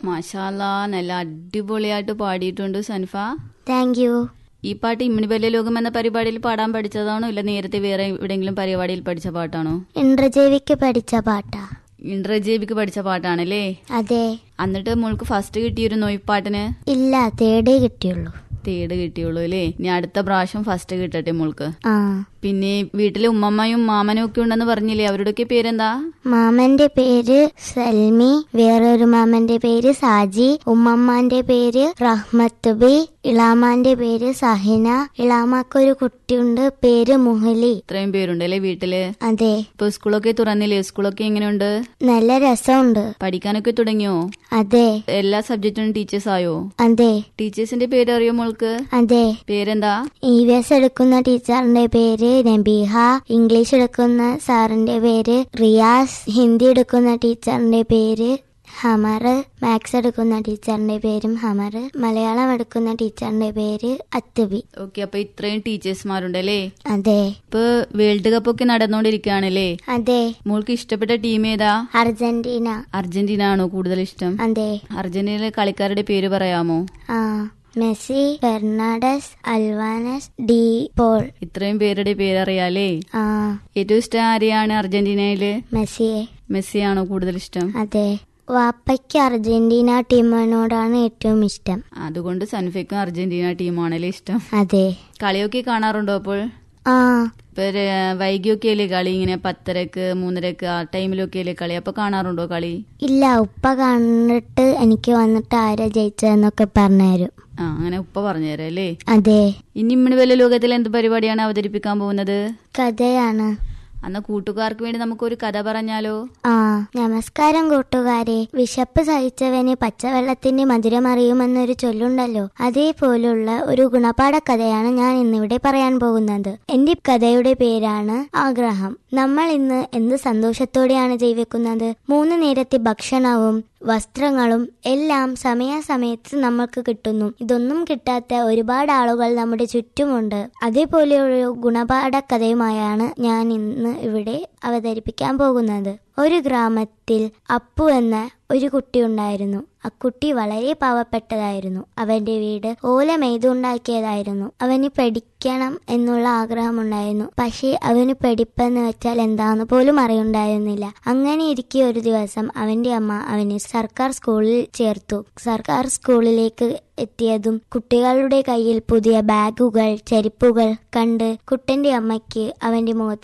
മാഷാല്ല നല്ല അടിപൊളിയായിട്ട് പാടിയിട്ടുണ്ട് സൻഫ താങ്ക് യു ഈ പാട്ട് ഇമ്മിണി ബല്യ ലോകം എന്ന പരിപാടിയിൽ പാടാൻ പഠിച്ചതാണോ ഇല്ല നേരത്തെ വേറെ എവിടെയെങ്കിലും പരിപാടിയിൽ പഠിച്ച പാട്ടാണോ ഇന്ദ്രജീവിക്ക് പഠിച്ച പാട്ടാ ഇന്ദ്രജീവിക്ക് പഠിച്ച പാട്ടാണല്ലേ അതെ എന്നിട്ട് മോൾക്ക് ഫസ്റ്റ് കിട്ടിയിരുന്നോ ഈ പാട്ടിന് ഇല്ല തേടേ കിട്ടിയുള്ളൂ തേട് കിട്ടിയുള്ളൂ അല്ലേ ഇനി അടുത്ത പ്രാവശ്യം ഫസ്റ്റ് കിട്ടട്ടെ മോൾക്ക് ആ പിന്നെ വീട്ടിലെ ഉമ്മമ്മയും മാമനും ഒക്കെ ഉണ്ടെന്ന് പറഞ്ഞില്ലേ അവരുടെയൊക്കെ പേരെന്താ മാമന്റെ പേര് സൽമി വേറൊരു മാമന്റെ പേര് സാജി ഉമ്മമ്മാന്റെ പേര് റഹ്മത്ത് ബി ഇളാമാന്റെ പേര് സഹിന ഇളാമാക്കൊരു കുട്ടിയുണ്ട് പേര് മുഹലി ഇത്രയും പേരുണ്ടല്ലേ വീട്ടില് അതെ ഇപ്പൊ സ്കൂളൊക്കെ തുറന്നില്ലേ സ്കൂളൊക്കെ എങ്ങനെയുണ്ട് നല്ല രസമുണ്ട് പഠിക്കാനൊക്കെ തുടങ്ങിയോ അതെ എല്ലാ സബ്ജക്റ്റിനും ടീച്ചേഴ്സ് ആയോ അതെ ടീച്ചേഴ്സിന്റെ പേര് അറിയോ മോൾക്ക് അതെ പേരെന്താ ഇ വി എസ് എടുക്കുന്ന ടീച്ചറിന്റെ പേര് നബീഹ ഇംഗ്ലീഷ് എടുക്കുന്ന സാറിന്റെ പേര് റിയാസ് ഹിന്ദി എടുക്കുന്ന ടീച്ചറിന്റെ പേര് ഹമർ മാത്സ് എടുക്കുന്ന ടീച്ചറിന്റെ പേരും ഹമർ മലയാളം എടുക്കുന്ന ടീച്ചറിന്റെ പേര് അത്തുബി ഓക്കെ അപ്പൊ ഇത്രയും ടീച്ചേഴ്സ്മാരുണ്ടല്ലേ അതെ ഇപ്പൊ വേൾഡ് കപ്പ് ഒക്കെ നടന്നുകൊണ്ടിരിക്കുകയാണല്ലേ അതെ മോൾക്ക് ഇഷ്ടപ്പെട്ട ടീം ഏതാ അർജന്റീന അർജന്റീന ആണോ കൂടുതൽ ഇഷ്ടം അതെ അർജന്റീനയിലെ കളിക്കാരുടെ പേര് പറയാമോ ആ Messi Fernandez Alvarez De Paul ഇത്രയും പേരുടെ പേരറിയാലേ ആ ഏറ്റവും ഇഷ്ടം ആരെയാണ് അർജന്റീനയില് മെസ്സിയെ മെസ്സിയാണോ കൂടുതൽ ഇഷ്ടം അതെ വാപ്പയ്ക്ക് അർജന്റീന ടീമിനോടാണ് ഏറ്റവും ഇഷ്ടം അതുകൊണ്ട് സൻഫയ്ക്കും അർജന്റീന ടീമാണല്ലേ ഇഷ്ടം അതെ കളിയൊക്കെ കാണാറുണ്ടോ അപ്പോൾ ആ ഇപ്പൊ ര- വൈകിയൊക്കെ അല്ലേ കളി ഇങ്ങനെ പത്തരക്ക് മൂന്നരക്ക് ആ ടൈമിലൊക്കെ അല്ലേ കളി അപ്പൊ കാണാറുണ്ടോ കളി ഇല്ല ഉപ്പ കണ്ടിട്ട് എനിക്ക് വന്നിട്ട് ആരാ ജയിച്ചതെന്നൊക്കെ പറഞ്ഞുതരും ആ അങ്ങനെ ഉപ്പ പറഞ്ഞുതരാം അല്ലേ അതെ ഇനി ഇമ്മണി വല്ല ലോകത്തിൽ എന്ത് പരിപാടിയാണ് അവതരിപ്പിക്കാൻ പോകുന്നത് കഥയാണ് അന്ന് കൂട്ടുകാർക്ക് വേണ്ടി നമുക്കൊരു കഥ പറഞ്ഞാലോ ആ നമസ്കാരം കൂട്ടുകാരെ വിശപ്പ് സഹിച്ചവന് പച്ചവെള്ളത്തിന്റെ മധുരം അറിയുമെന്നൊരു ചൊല്ലുണ്ടല്ലോ അതേപോലുള്ള ഒരു ഗുണപാഠ കഥയാണ് ഞാൻ ഇന്നിവിടെ പറയാൻ പോകുന്നത് എന്റെ കഥയുടെ പേരാണ് ആഗ്രഹം നമ്മൾ ഇന്ന് എന്ത് സന്തോഷത്തോടെയാണ് ജീവിക്കുന്നത് മൂന്ന് നേരത്തെ ഭക്ഷണവും വസ്ത്രങ്ങളും എല്ലാം സമയാസമയത്ത് നമ്മൾക്ക് കിട്ടുന്നു ഇതൊന്നും കിട്ടാത്ത ഒരുപാട് ആളുകൾ നമ്മുടെ ചുറ്റുമുണ്ട് അതേപോലെ ഒരു ഗുണപാഠ കഥയുമായാണ് ഞാൻ ഇന്ന് ഇവിടെ അവതരിപ്പിക്കാൻ പോകുന്നത് ഒരു ഗ്രാമത്തിൽ അപ്പു എന്ന ഒരു കുട്ടി ഉണ്ടായിരുന്നു ആ കുട്ടി വളരെ പാവപ്പെട്ടതായിരുന്നു അവന്റെ വീട് ഓല മെയ്തുണ്ടാക്കിയതായിരുന്നു അവന് പഠിക്കണം എന്നുള്ള ആഗ്രഹമുണ്ടായിരുന്നു പക്ഷേ അവന് പഠിപ്പെന്ന് വെച്ചാൽ എന്താന്ന് പോലും അറിയുണ്ടായിരുന്നില്ല അങ്ങനെ ഇരിക്കെ ഒരു ദിവസം അവന്റെ അമ്മ അവനെ സർക്കാർ സ്കൂളിൽ ചേർത്തു സർക്കാർ സ്കൂളിലേക്ക് എത്തിയതും കുട്ടികളുടെ കയ്യിൽ പുതിയ ബാഗുകൾ ചെരുപ്പുകൾ കണ്ട് കുട്ടന്റെ അമ്മയ്ക്ക് അവന്റെ മുഖത്ത്